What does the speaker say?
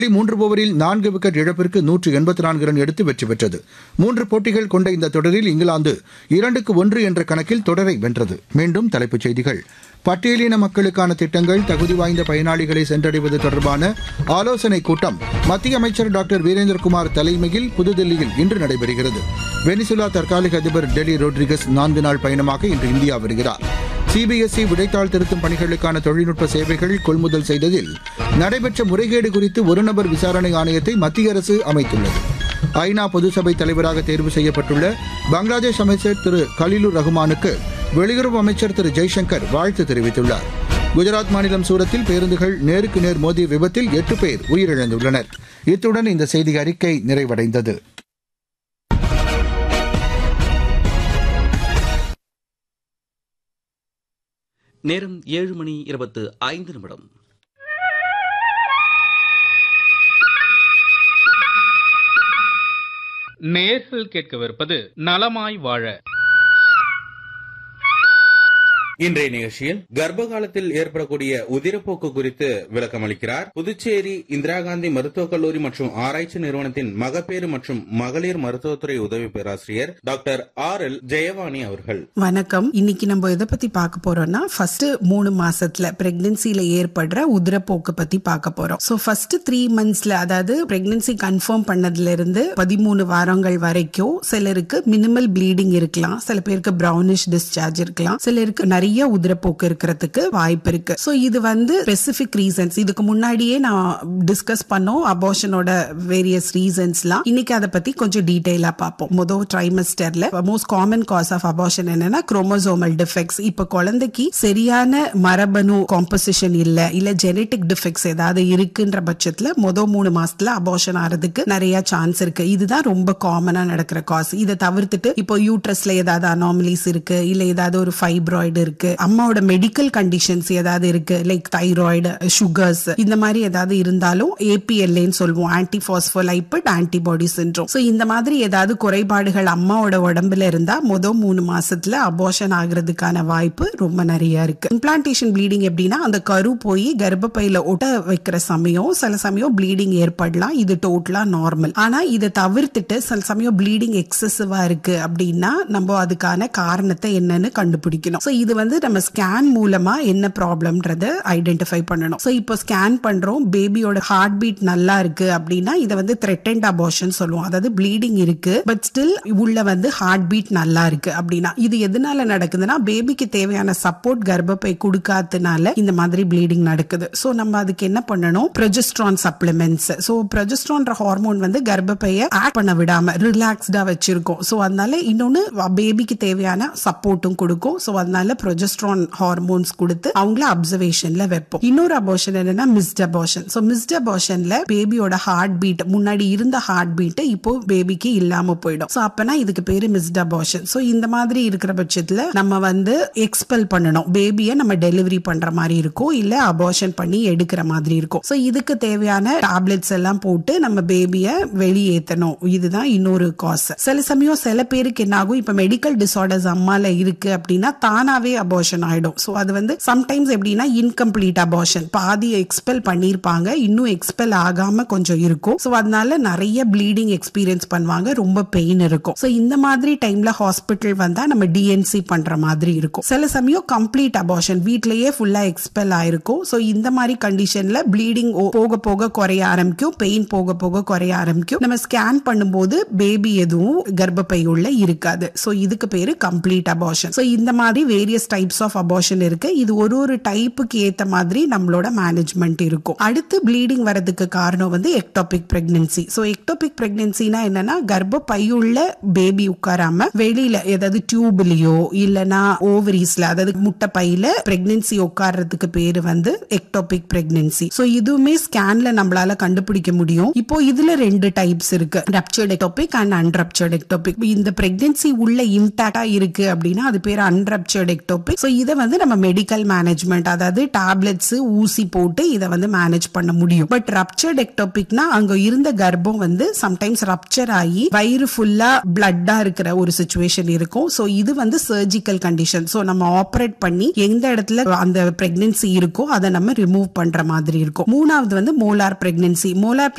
மூன்று ஓவரில் நான்கு விக்கெட் இழப்பிற்கு நூற்று எண்பத்தி நான்கு ரன் எடுத்து வெற்றி பெற்றது மூன்று போட்டிகள் கொண்ட இந்த தொடரில் இங்கிலாந்து இரண்டுக்கு ஒன்று என்ற கணக்கில் தொடரை வென்றது மீண்டும் தலைப்புச் செய்திகள் பட்டியலின மக்களுக்கான திட்டங்கள் தகுதி வாய்ந்த பயனாளிகளை சென்றடைவது தொடர்பான ஆலோசனைக் கூட்டம் மத்திய அமைச்சர் டாக்டர் வீரேந்திரகுமார் தலைமையில் புதுதில்லியில் இன்று நடைபெறுகிறது வெனிசுலா தற்காலிக அதிபர் டெலி ரோட்ரிகஸ் நான்கு நாள் பயணமாக இன்று இந்தியா வருகிறார் சிபிஎஸ்இ விடைத்தாள் திருத்தும் பணிகளுக்கான தொழில்நுட்ப சேவைகள் கொள்முதல் செய்ததில் நடைபெற்ற முறைகேடு குறித்து ஒருநபர் விசாரணை ஆணையத்தை மத்திய அரசு அமைத்துள்ளது ஐநா பொதுசபை தலைவராக தேர்வு செய்யப்பட்டுள்ள பங்களாதேஷ் அமைச்சர் திரு கலிலுர் ரஹ்மானுக்கு வெளியுறவு அமைச்சர் திரு ஜெய்சங்கர் வாழ்த்து தெரிவித்துள்ளார் குஜராத் மாநிலம் சூரத்தில் பேருந்துகள் நேருக்கு நேர் மோதிய விபத்தில் எட்டு பேர் உயிரிழந்துள்ளனர் இத்துடன் இந்த செய்தி அறிக்கை நிறைவடைந்தது நேரம் ஏழு மணி இருபத்து ஐந்து நிமிடம் நேர்கள் கேட்கவிருப்பது நலமாய் வாழ இன்றைய நிகழ்ச்சியில் கர்ப்ப காலத்தில் ஏற்படக்கூடிய உதிரப்போக்கு குறித்து விளக்கம் அளிக்கிறார் புதுச்சேரி இந்திரா காந்தி மருத்துவக் கல்லூரி மற்றும் ஆராய்ச்சி நிறுவனத்தின் மகப்பேறு மற்றும் மகளிர் மருத்துவத்துறை உதவி பேராசிரியர் டாக்டர் ஆர் எல் ஜெயவாணி அவர்கள் வணக்கம் இன்னைக்கு நம்ம எதை பத்தி பார்க்க போறோம்னா ஃபர்ஸ்ட் மூணு மாசத்துல பிரெக்னன்சில ஏற்படுற உதிரப்போக்கு பத்தி பார்க்க போறோம் சோ ஃபர்ஸ்ட் த்ரீ மந்த்ஸ்ல அதாவது பிரெக்னன்சி கன்ஃபார்ம் பண்ணதுல இருந்து பதிமூணு வாரங்கள் வரைக்கும் சிலருக்கு மினிமல் ப்ளீடிங் இருக்கலாம் சில பேருக்கு பிரவுனிஷ் டிஸ்சார்ஜ் இருக்கலாம் சிலருக்கு நிறைய உதிரப்போக்கு இருக்கிறதுக்கு வாய்ப்பு இருக்கு சோ இது வந்து ஸ்பெசிபிக் ரீசன்ஸ் இதுக்கு முன்னாடியே நான் டிஸ்கஸ் பண்ணோம் அபோஷனோட வேரியஸ் ரீசன்ஸ்லாம் இன்னைக்கு அதை பத்தி கொஞ்சம் டீடைலா பார்ப்போம் முதல் ட்ரைமஸ்டர்ல most common cause of abortion என்னன்னா குரோமோசோமல் டிஃபெக்ட்ஸ் இப்ப குழந்தைக்கு சரியான மரபணு காம்போசிஷன் இல்ல இல்ல ஜெனட்டிக் டிஃபெக்ட்ஸ் ஏதாவது இருக்குன்ற பட்சத்துல மொதல் மூணு மாசத்துல அபார்ஷன் ஆறதுக்கு நிறைய சான்ஸ் இருக்கு இதுதான் ரொம்ப காமனா நடக்கிற காஸ் இதை தவிர்த்துட்டு இப்போ யூட்ரஸ்ல ஏதாவது அனாமலிஸ் இருக்கு இல்ல ஏதாவது ஒரு ஃபைப்ராய்டு இருக்கு அம்மாவோட மெடிக்கல் கண்டிஷன்ஸ் ஏதாவது இருக்கு லைக் தைராய்டு சுகர்ஸ் இந்த மாதிரி ஏதாவது இருந்தாலும் ஏபிஎல்ஏன்னு சொல்லுவோம் anti phospholipid antibody syndrome so இந்த மாதிரி ஏதாவது குறைபாடுகள் அம்மாவோட உடம்புல இருந்தா மொதல் மூணு மாசத்துல அபார்ஷன் ஆகுறதுக்கான வாய்ப்பு ரொம்ப நிறைய இருக்கு இம்ப்ளான்டேஷன் ப்ளீடிங் எப்படின்னா அந்த கரு போய் கர்ப்பப்பையில ஒட்ட வைக்கிற சமயம் சில சமயம் ப்ளீடிங் ஏற்படலாம் இது டோட்டலா நார்மல் ஆனா இதை தவிர்த்துட்டு சில சமயம் ப்ளீடிங் எக்ஸசிவா இருக்கு அப்படின்னா நம்ம அதுக்கான காரணத்தை என்னன்னு கண்டுபிடிக்கணும் ஸோ இது வந்து நம்ம ஸ்கேன் மூலமா என்ன ப்ராப்ளம்ன்றத ஐடென்டிஃபை பண்ணணும் ஸோ இப்போ ஸ்கேன் பண்றோம் பேபியோட ஹார்ட் பீட் நல்லா இருக்கு அப்படின்னா இதை வந்து த்ரெட்டன்ட் அபார்ஷன் சொல்லுவோம் அதாவது ப்ளீடிங் இருக்கு பட் ஸ்டில் உள்ள வந்து ஹார்ட் பீட் நல்லா இருக்கு அப்படின்னா இது எதனால நடக்குதுன்னா பேபிக்கு தேவையான சப்போர்ட் கர்ப்பப்பை கொடுக்காதனால இந்த மாதிரி ப்ளீடிங் நடக்குது ஸோ நம்ம அதுக்கு என்ன பண்ணணும் ப்ரொஜெஸ்ட்ரான் சப்ளிமெண்ட்ஸ் ஸோ ப்ரொஜெஸ்ட்ரான்ற ஹார்மோன் வந்து கர்ப்பப்பையை ஆட் பண்ண விடாம ரிலாக்ஸ்டா வச்சிருக்கோம் ஸோ அதனால இன்னொன்னு பேபிக்கு தேவையான சப்போர்ட்டும் கொடுக்கும் ஸோ அதனால ப்ரொஜெஸ்ட்ரான் ஹார்மோன்ஸ் கொடுத்து அவங்கள அப்சர்வேஷன்ல வைப்போம் இன்னொரு அபார்ஷன் என்னன்னா மிஸ்ட் அபார்ஷன் ஸோ மிஸ்ட் அபார்ஷன்ல பேபியோட ஹார்ட் பீட் முன்னாடி இருந்த ஹார்ட் பீட் இப்போ பேபிக்கு இல்லாம போயிடும் ஸோ அப்பனா இதுக்கு பேரு மிஸ்ட் அபார்ஷன் ஸோ இந்த மாதிரி இருக்கிற பட்சத்துல நம்ம வந்து எக்ஸ்பெல் பண்ணணும் பேபியை நம்ம டெலிவரி பண்ற மாதிரி இருக்கும் இல்ல அபார்ஷன் பண்ணி எடுக்கிற மாதிரி இருக்கும் ஸோ இதுக்கு தேவையான டேப்லெட்ஸ் எல்லாம் போட்டு நம்ம பேபியை வெளியேற்றணும் இதுதான் இன்னொரு காஸ் சில சமயம் சில பேருக்கு என்ன ஆகும் இப்ப மெடிக்கல் டிசார்டர்ஸ் அம்மால இருக்கு அப்படின்னா தானாவே அபார்ஷன் ஆயிடும் ஸோ அது வந்து சம்டைம்ஸ் எப்படின்னா இன்கம்ப்ளீட் அபார்ஷன் பாதி எக்ஸ்பெல் பண்ணியிருப்பாங்க இன்னும் எக்ஸ்பெல் ஆகாம கொஞ்சம் இருக்கும் ஸோ அதனால நிறைய ப்ளீடிங் எக்ஸ்பீரியன்ஸ் பண்ணுவாங்க ரொம்ப பெயின் இருக்கும் ஸோ இந்த மாதிரி டைம்ல ஹாஸ்பிட்டல் வந்தா நம்ம டிஎன்சி பண்ற மாதிரி இருக்கும் சில சமயம் கம்ப்ளீட் அபார்ஷன் வீட்லயே ஃபுல்லா எக்ஸ்பெல் ஆயிருக்கும் ஸோ இந்த மாதிரி கண்டிஷன்ல ப்ளீடிங் போக போக குறைய ஆரம்பிக்கும் பெயின் போக போக குறைய ஆரம்பிக்கும் நம்ம ஸ்கேன் பண்ணும்போது பேபி எதுவும் கர்ப்பப்பை உள்ள இருக்காது ஸோ இதுக்கு பேரு கம்ப்ளீட் அபார்ஷன் ஸோ இந்த மாதிரி வேரியஸ் டைப்ஸ் ஆஃப் அபார்ஷன் இருக்கு இது ஒரு ஒரு டைப்புக்கு ஏத்த மாதிரி நம்மளோட மேனேஜ்மெண்ட் இருக்கும் அடுத்து ப்ளீடிங் வரதுக்கு காரணம் வந்து எக்டோபிக் பிரெக்னன்சி ஸோ எக்டோபிக் பிரெக்னன்சினா என்னன்னா கர்ப்பப்பையுள்ள பேபி உட்காராம வெளியில ஏதாவது டியூப்லயோ இல்லனா ஓவரிஸ்ல அதாவது முட்டை பையில பிரெக்னன்சி உட்கார்றதுக்கு பேரு வந்து எக்டோபிக் பிரெக்னன்சி ஸோ இதுவுமே ஸ்கேன்ல நம்மளால கண்டுபிடிக்க முடியும் இப்போ இதுல ரெண்டு டைப்ஸ் இருக்கு ruptured ectopic and unruptured ectopic இந்த பிரெக்னன்சி உள்ள இன்டாக்டா இருக்கு அப்படின்னா அது பேர் அன்ரப்சர்ட் எக்டோபிக் எக்டோபிக் ஸோ இதை வந்து நம்ம மெடிக்கல் மேனேஜ்மெண்ட் அதாவது டேப்லெட்ஸ் ஊசி போட்டு இதை வந்து மேனேஜ் பண்ண முடியும் பட் ரப்சர்ட் எக்டோபிக்னா அங்க இருந்த கர்ப்பம் வந்து சம்டைம்ஸ் ரப்சர் ஆகி வயிறு ஃபுல்லா பிளட்டா இருக்கிற ஒரு சுச்சுவேஷன் இருக்கும் ஸோ இது வந்து சர்ஜிக்கல் கண்டிஷன் ஸோ நம்ம ஆப்ரேட் பண்ணி எந்த இடத்துல அந்த பிரெக்னன்சி இருக்கோ அதை நம்ம ரிமூவ் பண்ற மாதிரி இருக்கும் மூணாவது வந்து மோலார் பிரெக்னன்சி மோலார்